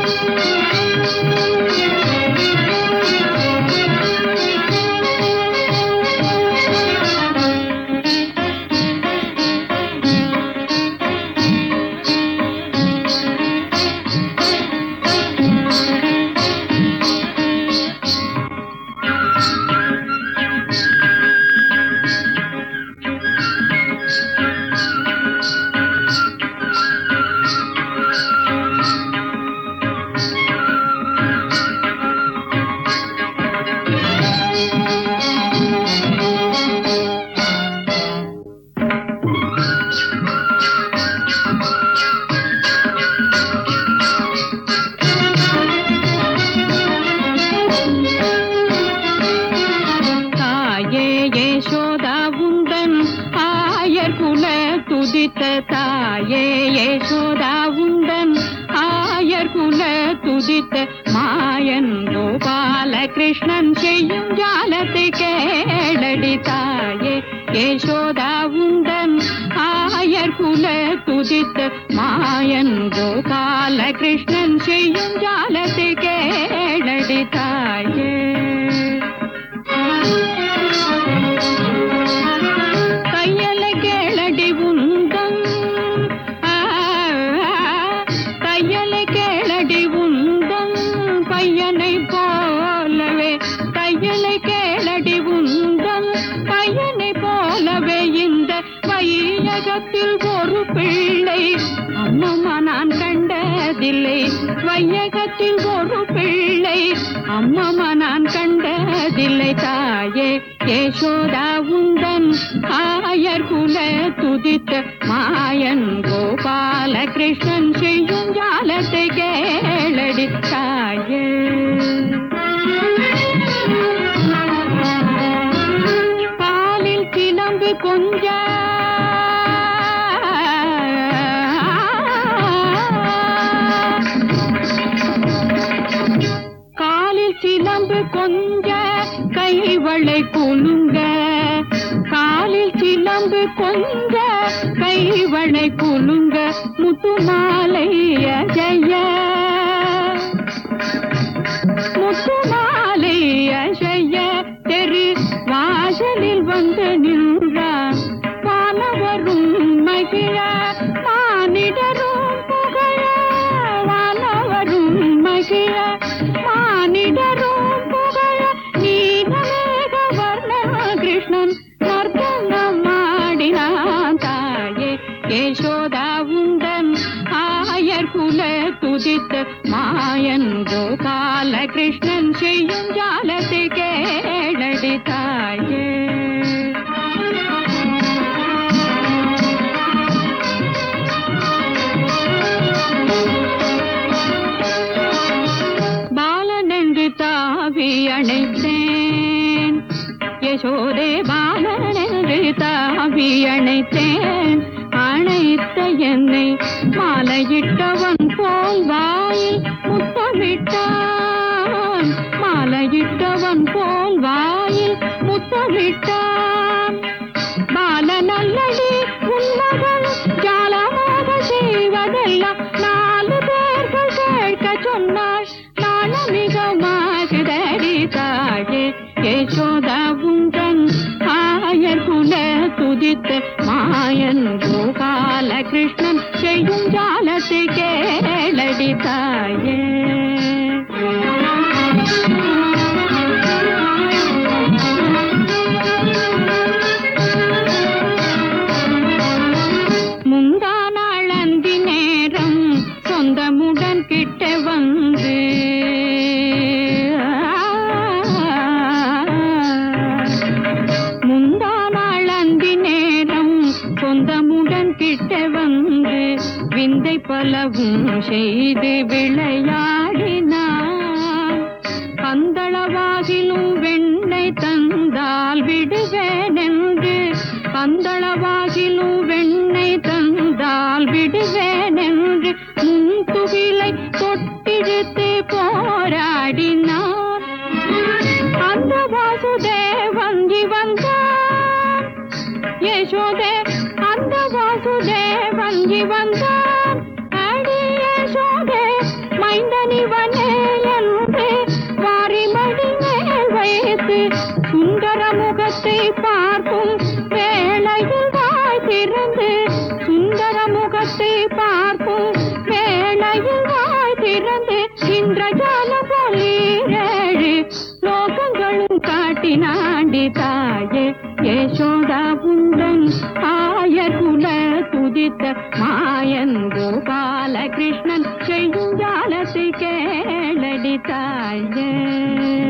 தாயே யசோதா உந்தன் ஆயர் குல துதித்த தாயே யசோதா உந்தன் ஆயர் குல துதித்த மாயன் கோபால கிருஷ்ணன் செய்யும் ஜாலத்தை கேளடி தாயே யசோதா உந்தன் ஆயர் குல துதித்த மாயன் கோபால கிருஷ்ணன் செய்யும் ஜாலத்தை கேளடி தாயே தையலை கேளடி உந்தம் ஆ, தையலை கேளடி உந்தம் பையனை போலவே தையலை கேளடி உந்தம் பையனை போலவே இந்த வையகத்தில் ஒரு பிள்ளை அம்மம்மா நான் கண்டதில்லை வையகத்தில் ஒரு பிள்ளை அம்மம்மா நான் கண்டதில்லை தாயே யசோதா உந்தன் ஆயர் குல துதித்த மாயன் கோபால கிருஷ்ணன் செய்யும் ஜாலத்தை கேளடி தாயே பாலில் கிளம்பு கொஞ்ச காலில் சிலம்பு கொஞ்ச கைவளை குலுங்க காலில் சிலம்பு கொஞ்ச கைவளை குலுங்க முத்து மாலை அஜய முத்து மாலை அஜய தெரு வாசலில் வந்து நின்றான் வானவரும் மகிழ மானிடரும் புகழ வானவரும் மகிழ மானிடரும் புகழ நீலமேக வர்ண கிருஷ்ணன் நர்த்தனம் ஆடினான் தாயே யசோதா உந்தன் ஆயர் குல துதித்த மாயன் கோபால கிருஷ்ணன் செய்யும் ஜாலத்தை கேளடி தாயே பாலனென்று தாவி அணைத்தேன் யசோதே பாலனென்று தாவி அணைத்தேன் அணைத்த என்னை மாலையிட்டவன் போல் வாயில் முத்தமிட்டான் மாலையிட்டவன் போல் வாயில் முத்தமிட்டான் பால நல்லடி உன்மகள் ஜாலமாக செய்வதெல்லாம் நாலு பேர்கள் கேட்க சொன்னாள் நாணமிகமாகுதடி தாயே யசோதா உந்தன் ஆயர் குல துதித்த மாயன் கோபால கிருஷ்ணன் செய்யும் ஜாலத்தை கேளடி தாயே முந்தா நாள் அந்தி நேரம் சொந்தமுடன் கிட்ட வந்து முந்தா நாள் அந்தி நேரம் சொந்தமுடன் கிட்ட வந்து விந்தை பலவும் செய்து விளையாடினான் பந்தளவாகிலும் வெண்ணை தந்தால் விடுவேனென்று பந்தளவாகிலும் வெண்ணை தந்தால் விடுவேனென்று முன்துகிலை தொட்டிழுத்து போராடினான் அந்த வாசுதேவன் வந்தான் யசோதே அந்த வாசுதேவன் வந்தான் அடி யசோதே மைந்தனி மீனாண்டி தாயே யசோதா புந்தன் ஆயர் குல துதித்த மாயன் கோபால கிருஷ்ணன் செய்யும் ஜாலத்தை கேளடி தாயே